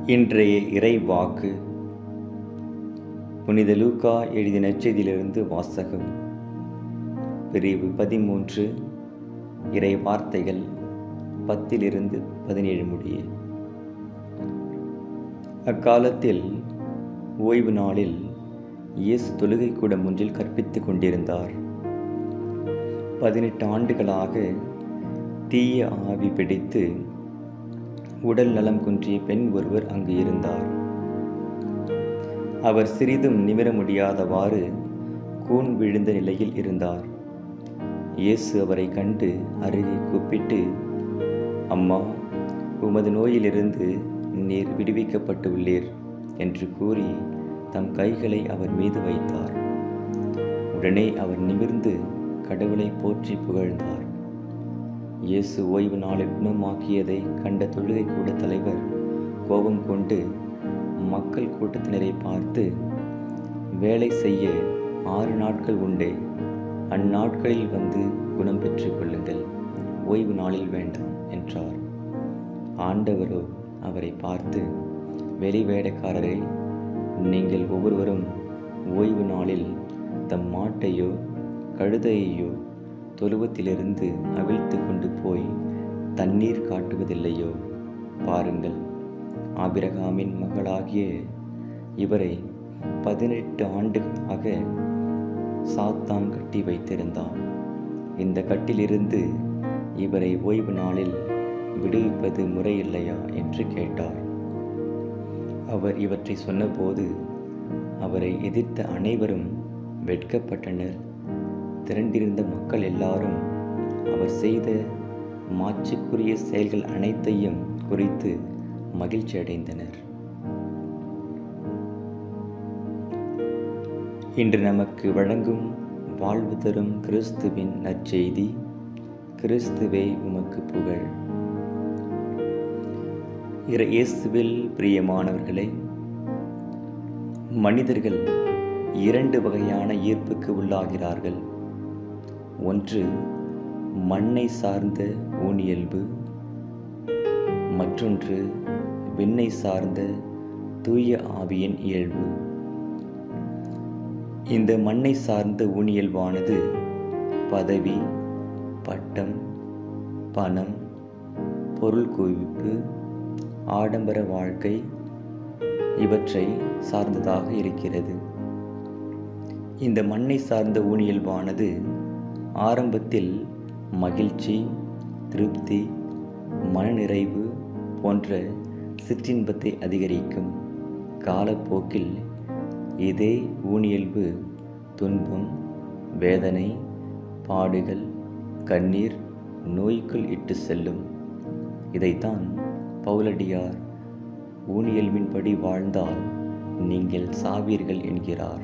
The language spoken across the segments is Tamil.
இன்றைய இறை வாக்கு புனித லூக்கா எழுதிய நற்செய்தியிலிருந்து வாசகம் பிரிவு பதிமூன்று இறை வார்த்தைகள் பத்திலிருந்து பதினேழு முடிய அக்காலத்தில் ஓய்வு நாளில் இயேசு தொழுகை கூடம் ஒன்றில் கற்பித்துக் கொண்டிருந்தார் பதினெட்டு ஆண்டுகளாக தீய ஆவி பிடித்து உடல் நலம் குன்றிய பெண் ஒருவர் அங்கு இருந்தார் அவர் சிறிதும் நிமிர முடியாதவாறு கூன் விழுந்த நிலையில் இருந்தார் இயேசு அவரை கண்டு அருகே கூப்பிட்டு அம்மா உமது நோயிலிருந்து நீர் விடுவிக்கப்பட்டு உள்ளீர் என்று கூறி தம் கைகளை அவர் மீது வைத்தார் உடனே அவர் நிமிர்ந்து கடவுளை போற்றி புகழ்ந்தார் இயேசு ஓய்வு நாளில் குணமாக்கியதை கண்ட தொழுகை கூட தலைவர் கோபம் கொண்டு மக்கள் கூட்டத்தினரை பார்த்து வேலை செய்ய ஆறு நாட்கள் உண்டே அந்நாட்களில் வந்து குணம் பெற்றுக் கொள்ளுங்கள் ஓய்வு நாளில் வேண்டாம் என்றார் ஆண்டவரோ அவரை பார்த்து வெளி வேலைக்காரரே நீங்கள் ஒவ்வொருவரும் ஓய்வு நாளில் தம் மாட்டையோ கழுதையையோ தொழுவத்திலிருந்து அவிழ்த்து கொண்டு போய் தண்ணீர் காட்டுவதில்லையோ பாருங்கள் ஆபிரகாமின் மகளாகிய இவரை பதினெட்டு ஆண்டுகளாக சாத்தான் கட்டி வைத்திருந்தான் இந்த கட்டிலிருந்து இவரை ஓய்வு நாளில் விடுவிப்பது முறையில்லையா என்று கேட்டார் அவர் இவற்றை சொன்னபோது அவரை எதிர்த்த அனைவரும் வெட்கப்பட்டனர் திரண்டிருந்த மக்கள் எல்லாரும் அவர் செய்த மாட்சிக்குரிய செயல்கள் அனைத்தையும் குறித்து மகிழ்ச்சி அடைந்தனர் இன்று நமக்கு வழங்கும் வாழ்வு தரும் கிறிஸ்துவின் நற்செய்தி கிறிஸ்துவே உமக்கு புகழ் இற இயேசுவில் பிரியமானவர்களே மனிதர்கள் இரண்டு வகையான ஈர்ப்புக்கு உள்ளாகிறார்கள் ஒன்று மண்ணை சார்ந்த ஊனியல்பு மற்றொன்று விண்ணை சார்ந்த தூய ஆவியின் இயல்பு இந்த மண்ணை சார்ந்த ஊனியல்பானது பதவி பட்டம் பணம் பொருள் குவிப்பு ஆடம்பர வாழ்க்கை இவற்றை சார்ந்ததாக இருக்கிறது இந்த மண்ணை சார்ந்த ஊனியல்பானது ஆரம்பத்தில் மகிழ்ச்சி திருப்தி மனநிறைவு போன்ற சிற்றின்பத்தை அதிகரிக்கும் காலப்போக்கில் இதே ஊனியல்பு துன்பம் வேதனை பாடுகள் கண்ணீர் நோய்க்குள் இட்டு செல்லும் இதைத்தான் பவுலடியார் ஊனியல்பின்படி வாழ்ந்தால் நீங்கள் சாவீர்கள் என்கிறார்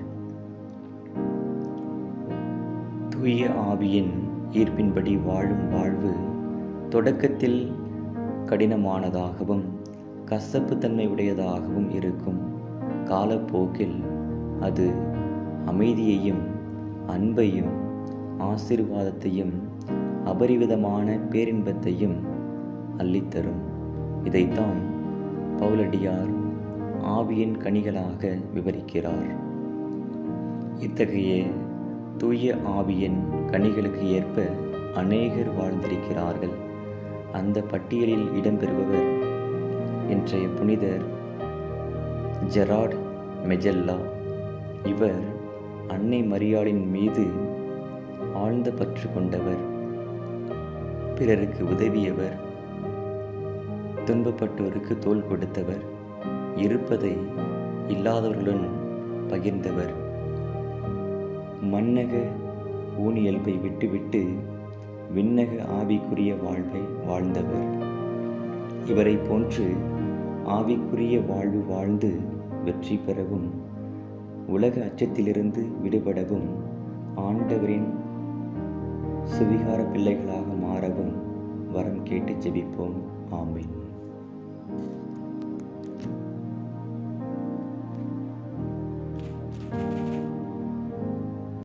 தூய ஆவியின் ஈர்ப்பின்படி வாழும் வாழ்வு தொடக்கத்தில் கடினமானதாகவும் கசப்புத்தன்மை உடையதாகவும் இருக்கும் காலப்போக்கில் அது அமைதியையும் அன்பையும் ஆசிர்வாதத்தையும் அபரிவிதமான பேரின்பத்தையும் அள்ளித்தரும் இதைத்தான் பவுலடியார் ஆவியின் கனிகளாக விவரிக்கிறார் இத்தகைய தூய ஆவியின் கனிகளுக்கு ஏற்ப அநேகர் வாழ்ந்திருக்கிறார்கள் அந்த பட்டியலில் இடம்பெறுபவர் இன்றைய புனிதர் ஜெராட் மெஜல்லா இவர் அன்னை மரியாளின் மீது ஆழ்ந்த பற்று கொண்டவர் பிறருக்கு உதவியவர் துன்பப்பட்டோருக்கு தோல் கொடுத்தவர் இருப்பதை இல்லாதவர்களுடன் பகிர்ந்தவர் மன்னக ஊனியல்பை விட்டுவிட்டு விண்ணக ஆவிக்குரிய வாழ்வை வாழ்ந்தவர் இவரை போன்று ஆவிக்குரிய வாழ்வு வாழ்ந்து வெற்றி பெறவும் உலக அச்சத்திலிருந்து விடுபடவும் ஆண்டவரின் சுவிகார பிள்ளைகளாக மாறவும் வரம் கேட்டு ஜெபிப்போம் ஆமீன்